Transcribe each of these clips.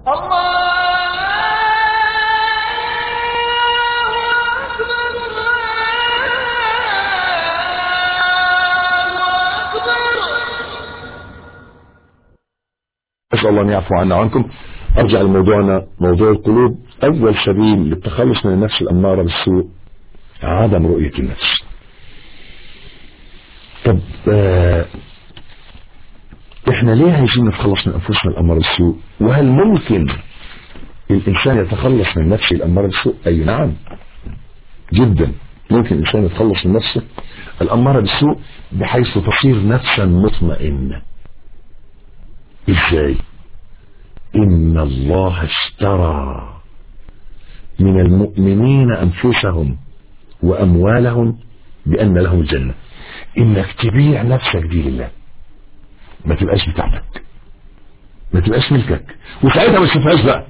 أسأل الله أن يعفو عنا وعنكم أرجع لموضوعنا موضوع القلوب أول سبيل للتخلص من النفس الأمارة بالسوء عدم رؤية النفس طب آه احنا ليه عايزين نتخلص من أنفسنا الأمارة بالسوء وهل ممكن الإنسان يتخلص من نفسه الأمارة بالسوء أي نعم جدا ممكن الإنسان يتخلص من نفسه الأمارة بالسوء بحيث تصير نفسا مطمئنة ازاي ان الله اشترى من المؤمنين انفسهم واموالهم بان لهم الجنة انك تبيع نفسك دي لله ما تبقاش بتاعتك ما تبقاش ملكك وساعتها ما تشوفهاش بقى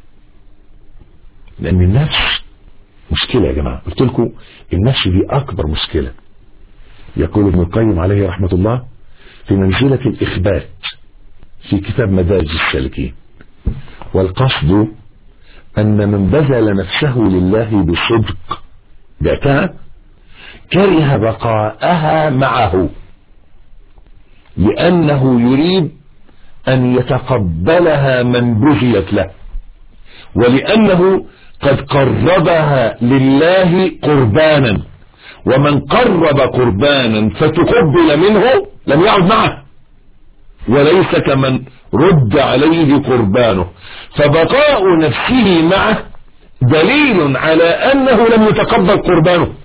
لان النفس مشكلة يا جماعة قلت لكم النفس دي اكبر مشكلة يقول ابن القيم عليه رحمة الله في منزلة الاخبات في كتاب مدارج السالكين والقصد أن من بذل نفسه لله بصدق بعتها كره بقاءها معه لأنه يريد أن يتقبلها من بذلت له ولأنه قد قربها لله قربانا ومن قرب قربانا فتقبل منه لم يعد معه وليس كمن رد عليه قربانه فبقاء نفسه معه دليل على أنه لم يتقبل قربانه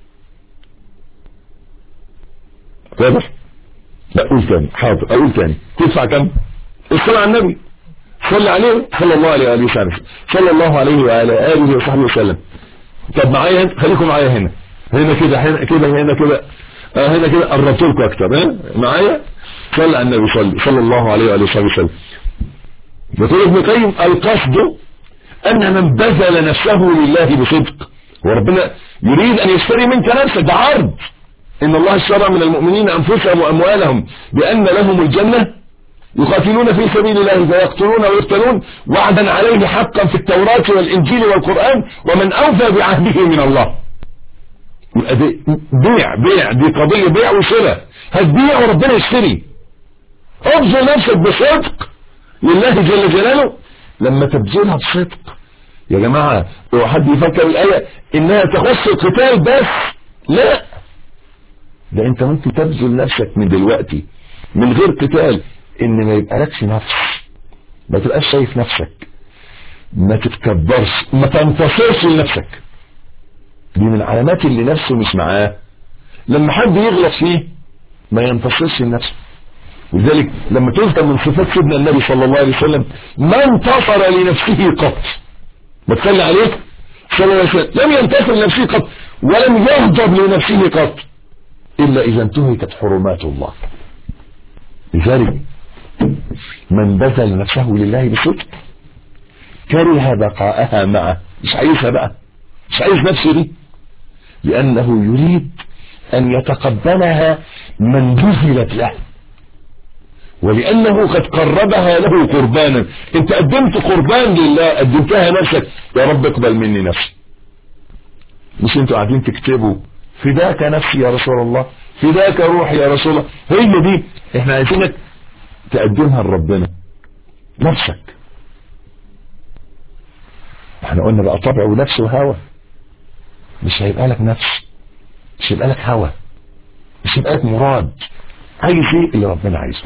واضح لا أقول تاني حاضر أقول تاني تدفع كم الصلاة على النبي صلى عليه صلى الله عليه وآله وسلم صلى الله عليه وعلى آله وصحبه وسلم طب معايا خليكم معايا هنا هنا كده هنا كده هنا كده آه هنا كده قربت لكم اكتر ها معايا صلى على النبي صلى صلى الله عليه وآله وصحبه وسلم يقول ابن القيم القصد ان من بذل نفسه لله بصدق وربنا يريد ان يشتري منك نفسك ده عرض ان الله اشترى من المؤمنين انفسهم واموالهم بان لهم الجنة يقاتلون في سبيل الله فيقتلون ويقتلون وعدا عليه حقا في التوراة والانجيل والقرآن ومن اوفى بعهده من الله بيع بيع دي قضية بيع وشراء هتبيع وربنا يشتري ابذل نفسك بصدق لله جل جلاله لما تبذلها بصدق يا جماعة لو حد يفكر الآية انها تخص القتال بس لا ده انت ممكن تبذل نفسك من دلوقتي من غير قتال ان ما يبقى لكش نفس ما تبقاش شايف نفسك ما تتكبرش ما تنتصرش لنفسك دي من العلامات اللي نفسه مش معاه لما حد يغلط فيه ما ينتصرش لنفسه ولذلك لما تذكر من صفات سيدنا النبي صلى الله عليه وسلم ما انتصر لنفسه قط ما تصلي عليه صلى الله عليه وسلم لم ينتصر لنفسه قط ولم يغضب لنفسه قط إلا إذا انتهكت حرمات الله لذلك من بذل نفسه لله بصدق كره بقاءها معه مش عايزها بقى مش عايز نفسه دي لأنه يريد أن يتقبلها من بذلت له ولأنه قد قربها له قربانا انت قدمت قربان لله قدمتها نفسك يا رب اقبل مني نفسي مش انتوا قاعدين تكتبوا فداك نفسي يا رسول الله فداك روحي يا رسول الله هي دي احنا عايزينك تقدمها لربنا نفسك احنا قلنا بقى طبع ونفس وهوى مش هيبقى لك نفس مش هيبقى لك هوى مش هيبقى لك مراد عايز ايه اللي ربنا عايزه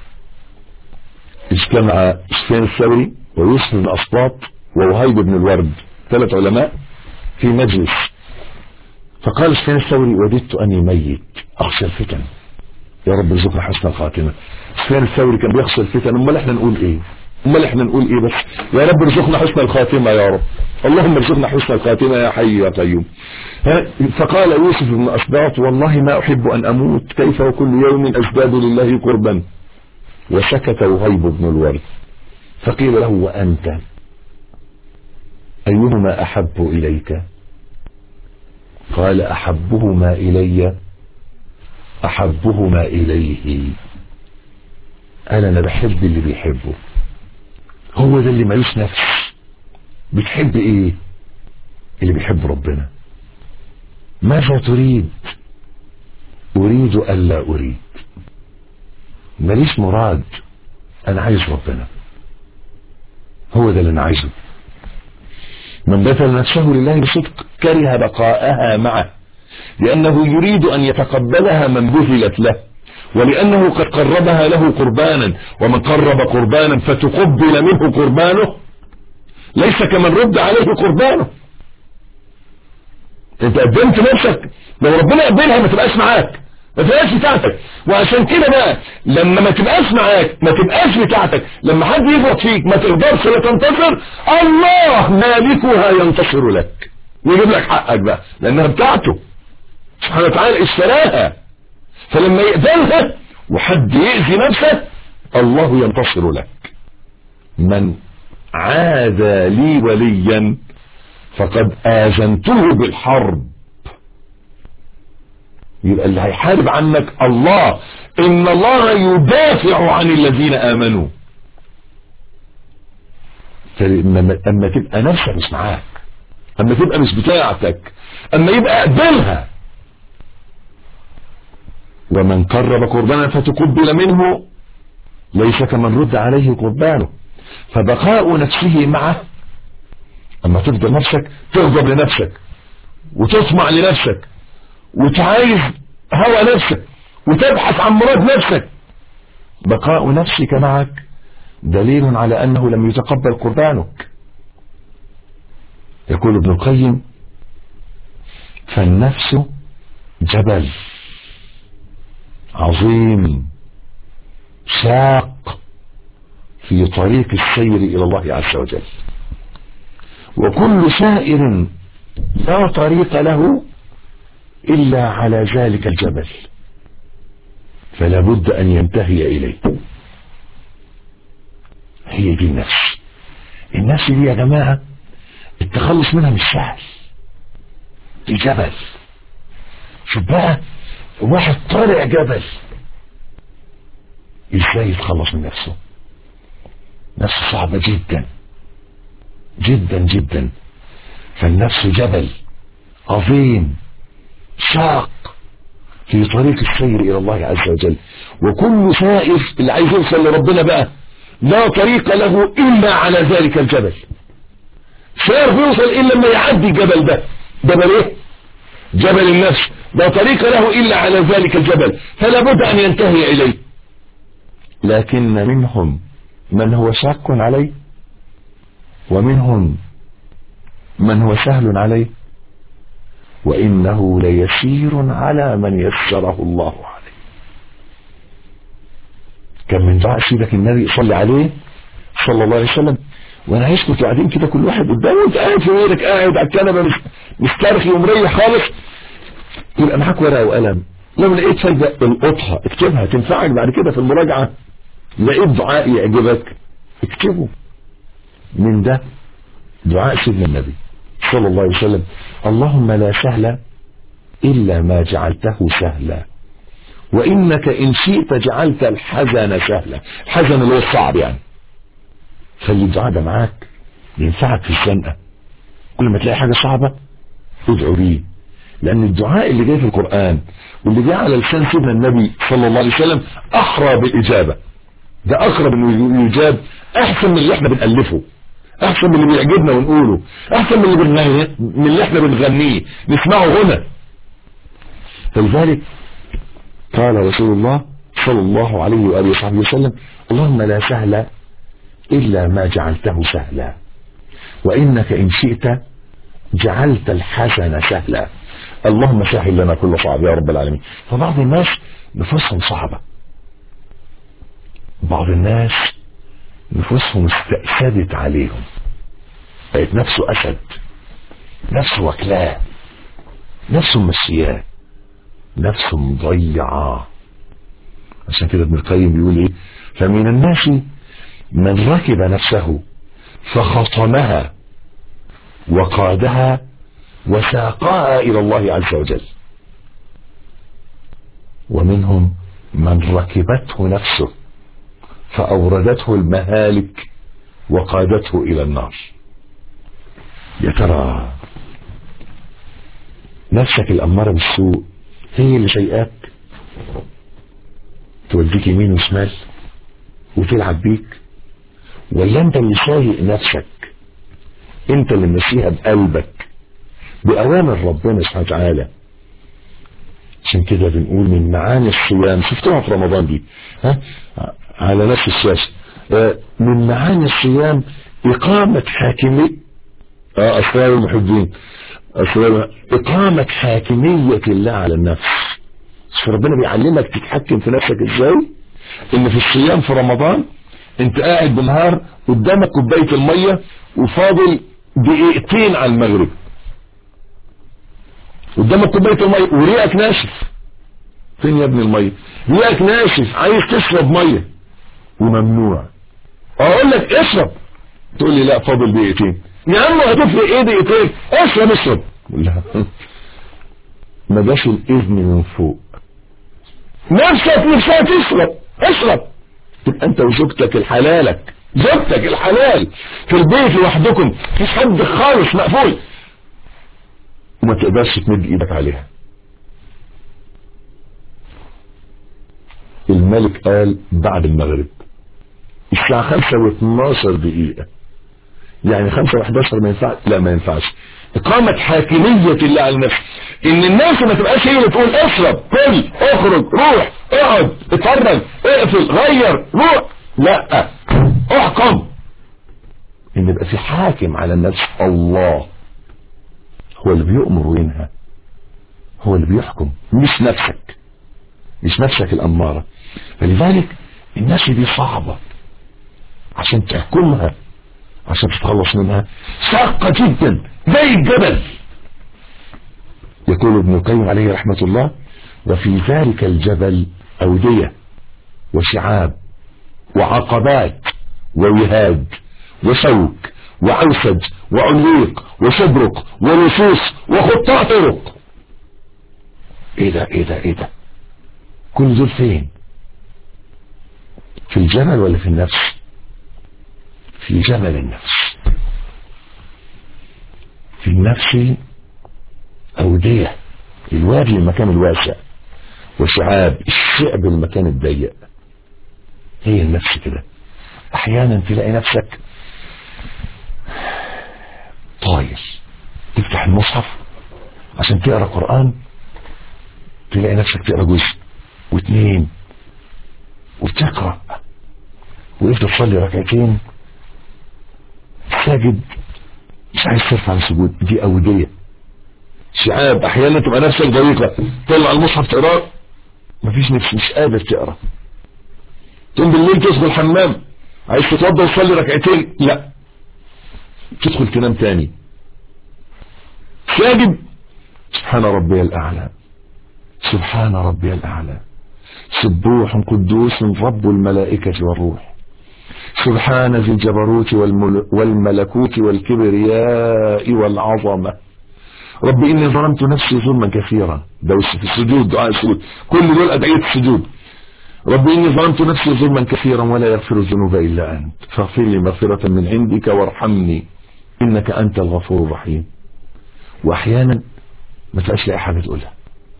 اجتمع سفيان الثوري ويوسف بن اسباط ووهيب بن الورد ثلاث علماء في مجلس فقال سفيان الثوري وددت اني ميت اخشى الفتن يا رب ارزقنا حسن الخاتمه سفيان الثوري كان بيخشى الفتن امال احنا نقول ايه امال احنا نقول ايه بس يا رب ارزقنا حسن الخاتمه يا رب اللهم ارزقنا حسن الخاتمه يا حي يا قيوم فقال يوسف بن اسباط والله ما احب ان اموت كيف وكل يوم ازداد لله قربا وسكت وهيب بن الورد فقيل له وأنت أيهما أحب إليك قال أحبهما إلي أحبهما إليه قال أنا بحب اللي بيحبه هو ده اللي ملوش نفس بتحب ايه اللي بيحب ربنا ماذا تريد اريد الا اريد ماليش مراد انا عايز ربنا هو ده اللي انا عايزه من بذل نفسه لله بصدق كره بقاءها معه لأنه يريد أن يتقبلها من بذلت له ولأنه قد قربها له قربانا ومن قرب قربانا فتقبل منه قربانه ليس كمن رد عليه قربانه انت قدمت نفسك لو ربنا قبلها ما تبقاش معاك ما تبقاش بتاعتك وعشان كده بقى لما ما تبقاش معاك ما تبقاش بتاعتك لما حد يفرط فيك ما تقدرش لا تنتصر الله مالكها ينتصر لك يجيب لك حقك بقى لانها بتاعته سبحانه وتعالى اشتراها فلما يقبلها وحد يأذي نفسه الله ينتصر لك من عاد لي وليا فقد آذنته بالحرب يبقى اللي هيحارب عنك الله ان الله يدافع عن الذين امنوا اما تبقى نفسك مش معاك اما تبقى مش بتاعتك اما يبقى قبلها ومن قرب قربانا فتقبل منه ليس كمن رد عليه قربانه فبقاء نفسه معه اما تفضل نفسك تغضب لنفسك وتطمع لنفسك وتعايز هوى نفسك وتبحث عن مراد نفسك بقاء نفسك معك دليل على انه لم يتقبل قربانك يقول ابن القيم فالنفس جبل عظيم شاق في طريق السير الى الله عز وجل وكل سائر لا طريق له الا على ذلك الجبل فلا بد ان ينتهي اليه هي دي النفس النفس دي يا جماعة التخلص منها مش سهل دي جبل شوف بقى واحد طالع جبل ازاي يتخلص من نفسه نفس صعبة جدا جدا جدا فالنفس جبل عظيم شاق في طريق السير الى الله عز وجل وكل سائر اللي عايز يوصل لربنا بقى لا طريق له الا على ذلك الجبل سير يوصل الا لما يعدي الجبل ده جبل ايه جبل النفس لا طريق له الا على ذلك الجبل فلا بد ان ينتهي اليه لكن منهم من هو شاق عليه ومنهم من هو سهل عليه وإنه ليسير على من يسره الله عليه كان من دعاء سيدك النبي صلى عليه صلى الله عليه وسلم وانا عايزكم قاعدين كده كل واحد قدامه وانت قاعد في غيرك قاعد على الكنبه مسترخي ومريح خالص يبقى معاك ورقه وقلم لو لقيت فايده القطها اكتبها تنفعك بعد كده في المراجعه لقيت دعاء يعجبك اكتبه من ده دعاء سيدنا النبي صلى الله عليه وسلم اللهم لا سهل إلا ما جعلته سهلا وإنك إن شئت جعلت الحزن سهلا الحزن اللي هو الصعب يعني خلي الدعاء ده معاك ينفعك في الزنقة كل ما تلاقي حاجة صعبة ادعو بيه لأن الدعاء اللي جاي في القرآن واللي جاي على لسان سيدنا النبي صلى الله عليه وسلم أحرى بالإجابة ده أقرب إنه يجاب أحسن من اللي احنا بنألفه احسن من اللي بيعجبنا ونقوله احسن من اللي بنغنيه من اللي احنا بنغنيه نسمعه هنا فلذلك قال رسول الله صلى الله عليه وآله وصحبه وسلم اللهم لا سهل إلا ما جعلته سهلا وإنك إن شئت جعلت الحسن سهلا اللهم سهل لنا كل صعب يا رب العالمين فبعض الناس نفوسهم صعبة بعض الناس نفوسهم استأسدت عليهم بقت نفسه أسد نفسه وكلاه نفسه مشياه نفسه مضيعاه عشان كده ابن القيم بيقول ايه فمن الناس من ركب نفسه فخطمها وقادها وساقها الى الله عز وجل ومنهم من ركبته نفسه فأوردته المهالك وقادته الى النار يا ترى نفسك الاماره بالسوء هي اللي شيئاك توديك يمين وشمال وتلعب بيك ولا انت اللي سايق نفسك انت اللي ماشيها بقلبك باوامر ربنا سبحانه وتعالى عشان كده بنقول من معاني الصيام شفتوها في رمضان دي ها على نفس الشاشه آه من معاني الصيام اقامه حاكميه اه اسرار المحبين اسرار اقامه حاكميه الله على النفس ربنا بيعلمك تتحكم في نفسك ازاي ان في الصيام في رمضان انت قاعد بالنهار قدامك كوبايه الميه وفاضل دقيقتين على المغرب قدامك كوبايه الميه وريقك ناشف فين يا ابن الميه ريقك ناشف عايز تشرب ميه وممنوع اقول لك اشرب تقول لي لا فاضل دقيقتين يا عم هتفرق ايه دقيقتين اشرب اشرب لا ما جاش الاذن من فوق نفسك نفسها تشرب اشرب تبقى انت وزوجتك الحلالك زوجتك الحلال في البيت لوحدكم مفيش حد خالص مقفول وما تقدرش تمد ايدك عليها الملك قال بعد المغرب الساعة خمسة واثناشر دقيقة يعني خمسة وحداشر ما ينفع لا ما ينفعش إقامة حاكمية الله على النفس إن الناس ما تبقاش هي اللي تقول اشرب كل اخرج روح اقعد اتفرج اقفل غير روح لا احكم إن يبقى في حاكم على النفس الله هو اللي بيؤمر وينهى هو اللي بيحكم مش نفسك مش نفسك الأمارة فلذلك الناس دي صعبة عشان تحكمها عشان تتخلص منها شاقة جدا زي الجبل يقول ابن القيم عليه رحمة الله وفي ذلك الجبل أودية وشعاب وعقبات ووهاد وشوك وعوسج وعنيق وشبرق ونصوص وخطاء طرق ايه ده ايه ده ايه ده كل دول فين في الجبل ولا في النفس في جبل النفس في النفس أودية الوادي المكان الواسع وشعاب الشعب المكان الضيق هي النفس كده احيانا تلاقي نفسك طاير تفتح المصحف عشان تقرا قران تلاقي نفسك تقرا جزء واثنين وتقرا وقفت تصلي ركعتين ساجد مش عايز ترفع السجود دي اوديه شعاب احيانا تبقى نفسك ضيقه طلع المصحف تقراه مفيش نفس مش قادر تقرا تقوم بالليل تدخل الحمام عايز تتوضى وتصلي ركعتين لا تدخل تنام تاني ساجد سبحان ربي الاعلى سبحان ربي الاعلى سبوح قدوس رب الملائكة والروح سبحان ذي الجبروت والمل والملكوت والكبرياء والعظمة رب إني ظلمت نفسي ظلما كثيرا ده في السجود دعاء السجود كل دول أدعية السجود رب إني ظلمت نفسي ظلما كثيرا ولا يغفر الذنوب إلا أنت فاغفر لي مغفرة من عندك وارحمني إنك أنت الغفور الرحيم وأحيانا ما تبقاش لاقي حاجة تقولها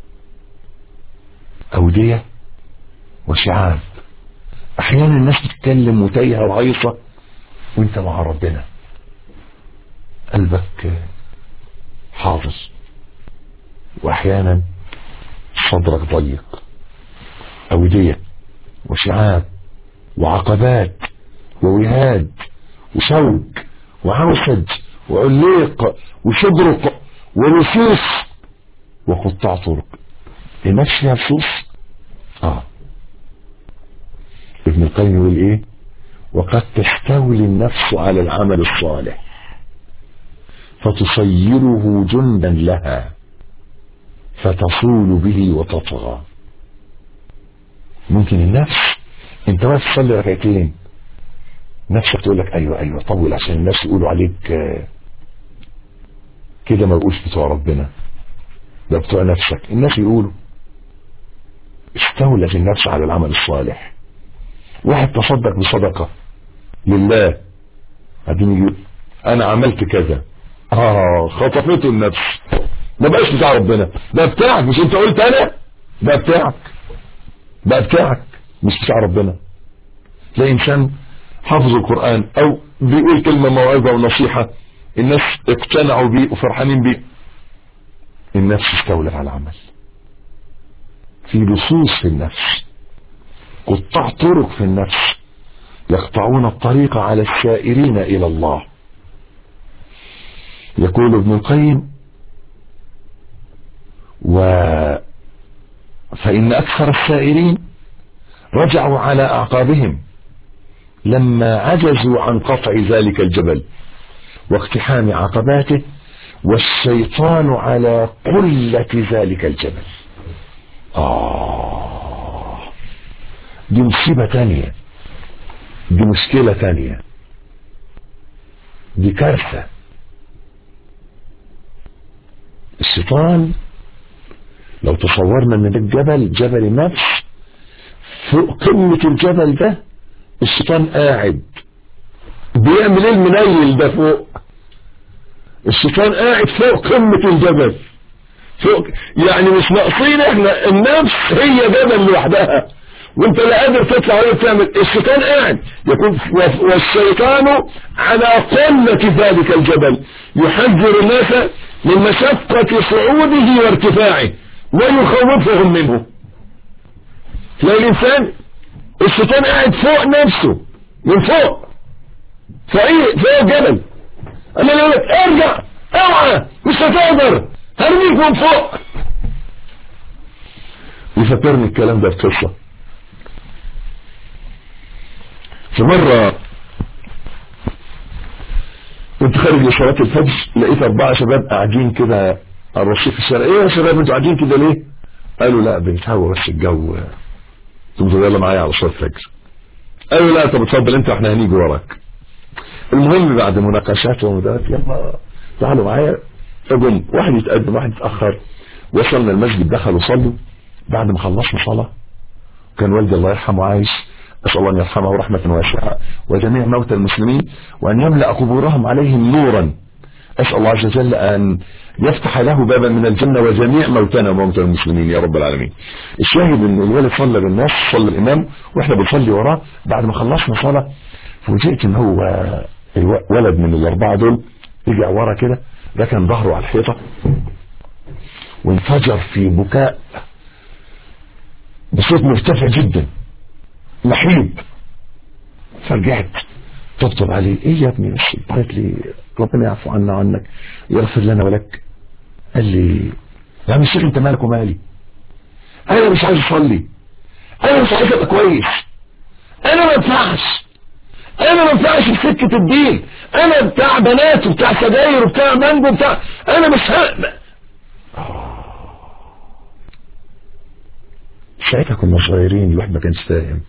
أودية وشعاب أحيانا الناس بتتكلم وتايهة وعيصة وأنت مع ربنا قلبك حافظ وأحيانا صدرك ضيق أودية وشعاب وعقبات ووهاد وشوك وعوسج وعليق وشبرق ونصوص وقطاع طرق النفس فيها نصوص اه ابن القيم يقول ايه وقد تستولي النفس على العمل الصالح فتصيره جندا لها فتصول به وتطغى ممكن النفس انت واقف تصلي ركعتين نفسك تقول لك ايوه ايوه طول عشان الناس يقولوا عليك كده ما بقوش بتوع ربنا ده بتوع نفسك الناس يقولوا استولت النفس على العمل الصالح واحد تصدق بصدقة لله بعدين يجي انا عملت كذا اه خطفته النفس ما بقاش بتاع ربنا ده بتاعك مش انت قلت انا ده بتاعك ده بتاعك مش بتاع ربنا تلاقي انسان حافظ القرآن او بيقول كلمة موعظة ونصيحة الناس اقتنعوا بيه وفرحانين بيه النفس استولت على العمل في لصوص في النفس قطاع طرق في النفس يقطعون الطريق على السائرين الى الله يقول ابن القيم و فإن أكثر السائرين رجعوا على أعقابهم لما عجزوا عن قطع ذلك الجبل واقتحام عقباته والشيطان على قلة ذلك الجبل آه دي مصيبة تانية دي مشكلة تانية دي كارثة الشيطان لو تصورنا ان الجبل جبل النفس فوق قمة الجبل ده الشيطان قاعد بيعمل ايه المنيل ده فوق الشيطان قاعد فوق قمة الجبل فوق يعني مش ناقصين احنا النفس هي جبل لوحدها وانت لا قادر تطلع ولا تعمل الشيطان قاعد يكون والشيطان على قمة ذلك الجبل يحذر الناس من مشقة صعوده وارتفاعه ويخوفهم منه تلاقي الانسان الشيطان قاعد فوق نفسه من فوق فوق فوق الجبل اما يقول لك ارجع اوعى مش هتقدر هرميك من فوق يفكرني الكلام ده بقصه في مرة كنت خارج لصلاة الفجر لقيت أربعة شباب قاعدين كده على الرصيف الشارع إيه يا شباب أنتوا قاعدين كده ليه؟ قالوا لا بنتهوى بس الجو قلت يلا معايا على صلاة الفجر قالوا لا طب اتفضل أنت احنا هنيجي وراك المهم بعد مناقشات ومدات يلا تعالوا معايا فقم واحد يتقدم واحد يتأخر وصلنا المسجد دخلوا صلوا بعد ما خلصنا صلاة كان والدي الله يرحمه عايش أسأل الله أن يرحمه رحمة واسعة وجميع موتى المسلمين وأن يملأ قبورهم عليهم نورا أسأل الله عز وجل أن يفتح له بابا من الجنة وجميع موتانا وموتى المسلمين يا رب العالمين الشاهد أن الولد صلى بالناس صلى الإمام وإحنا بنصلي وراه بعد ما خلصنا صلاة فوجئت أن هو ولد من الأربعة دول رجع ورا كده ركن ظهره على الحيطة وانفجر في بكاء بصوت مرتفع جدا نحيب فرجعت طبطب عليه ايه يا ابني بس قالت لي ربنا يعفو عنا وعنك يغفر لنا ولك قال لي يا عم الشيخ انت مالك ومالي انا مش عايز اصلي انا مش عايز ابقى كويس انا ما ينفعش انا ما ينفعش في سكه الدين انا بتاع بنات وبتاع سجاير وبتاع مانجو وبتاع انا مش ها... ساعتها كنا صغيرين الواحد ما كانش فاهم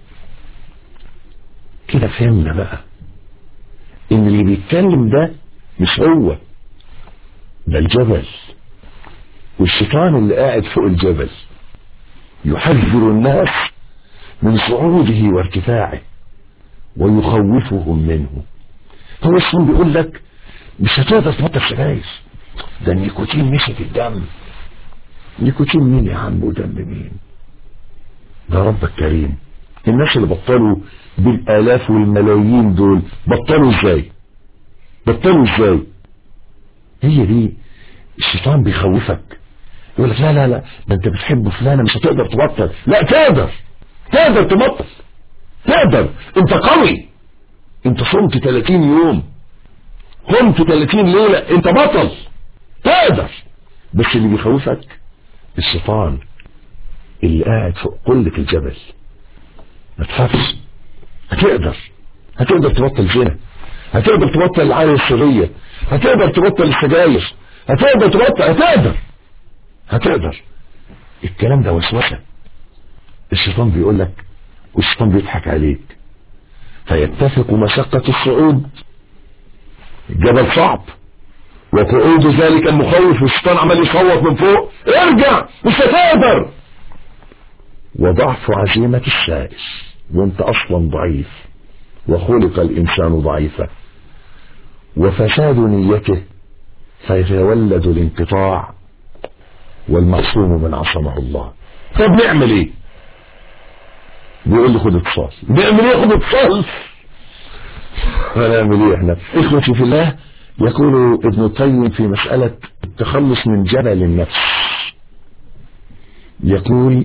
كده فهمنا بقى ان اللي بيتكلم ده مش هو ده الجبل والشيطان اللي قاعد فوق الجبل يحذر الناس من صعوده وارتفاعه ويخوفهم منه هو الشيطان بيقول لك مش هتقدر تبطل سجاير ده النيكوتين مشي في الدم نيكوتين مين يا عم ودم مين ده ربك كريم الناس اللي بطلوا بالالاف والملايين دول بطلوا ازاي بطلوا ازاي هي دي الشيطان بيخوفك يقول لك لا لا لا ده انت بتحب فلانة مش هتقدر تبطل لا تقدر تقدر تبطل تقدر انت قوي انت صمت 30 يوم قمت 30 ليلة انت بطل تقدر بس اللي بيخوفك الشيطان اللي قاعد فوق قلة الجبل ما تخافش هتقدر هتقدر تبطل زنا هتقدر تبطل العالية السرية هتقدر تبطل السجاير هتقدر تبطل هتقدر هتقدر الكلام ده وسوسة الشيطان بيقول لك والشيطان بيضحك عليك فيتفق مشقة الصعود الجبل صعب وقعود ذلك المخوف والشيطان عمال يصوت من فوق ارجع مش هتقدر وضعف عزيمة السائل وانت اصلا ضعيف وخلق الانسان ضعيفا وفساد نيته فيتولد الانقطاع والمعصوم من عصمه الله طب نعمل ايه بيقول لي خد اتصال نعمل ايه خد اتصال هنعمل ايه احنا اخوتي في الله يقول ابن القيم في مسألة التخلص من جبل النفس يقول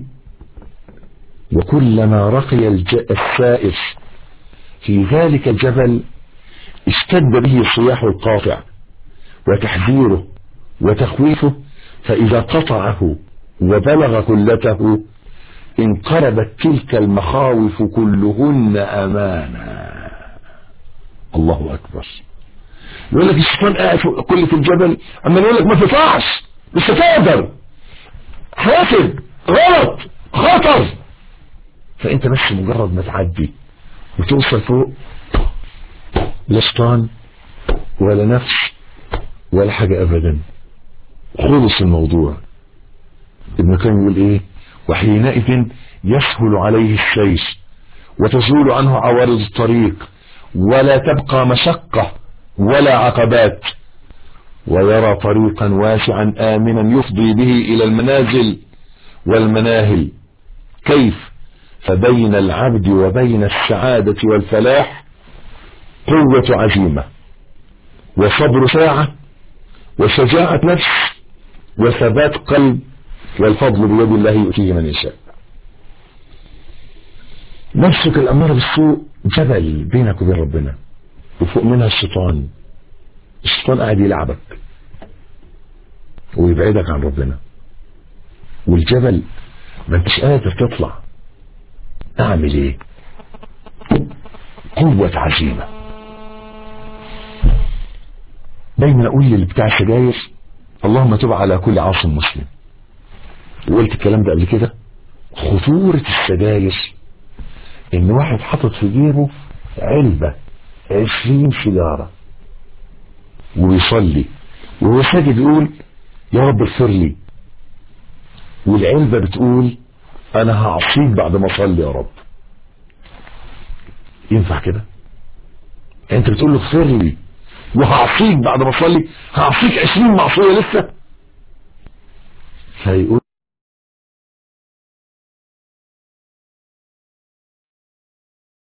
وكلما رقي السائر في ذلك الجبل اشتد به صياح القاطع وتحذيره وتخويفه فإذا قطعه وبلغ كلته انقلبت تلك المخاوف كلهن أمانا الله أكبر يقول لك الشيطان قاعد فوق كلة الجبل أما يقول لك ما تطلعش مش هتقدر حاسب غلط خطر فأنت بس مجرد ما تعدي وتوصل فوق لا شيطان ولا نفس ولا حاجة أبدا خلص الموضوع ابن القيم يقول ايه وحينئذ يسهل عليه السير وتزول عنه عوارض الطريق ولا تبقى مشقة ولا عقبات ويرى طريقا واسعا آمنا يفضي به إلى المنازل والمناهل كيف فبين العبد وبين السعادة والفلاح قوة عزيمة وصبر ساعة وشجاعة نفس وثبات قلب والفضل بيد الله يؤتيه من يشاء نفسك الأمارة بالسوء جبل بينك وبين ربنا وفوق منها الشيطان الشيطان قاعد يلعبك ويبعدك عن ربنا والجبل ما انتش قادر تطلع اعمل ايه قوة عزيمة دايما اقول للي بتاع السجاير اللهم تب على كل عاصم مسلم وقلت الكلام ده قبل كده خطورة السجاير ان واحد حاطط في جيبه علبة عشرين سيجارة وبيصلي وهو ساجد يقول يا رب اغفر لي والعلبة بتقول انا هعصيك بعد ما اصلي يا رب ينفع كده انت بتقول له اغفر لي وهعصيك بعد ما اصلي هعصيك عشرين معصية لسه فيقول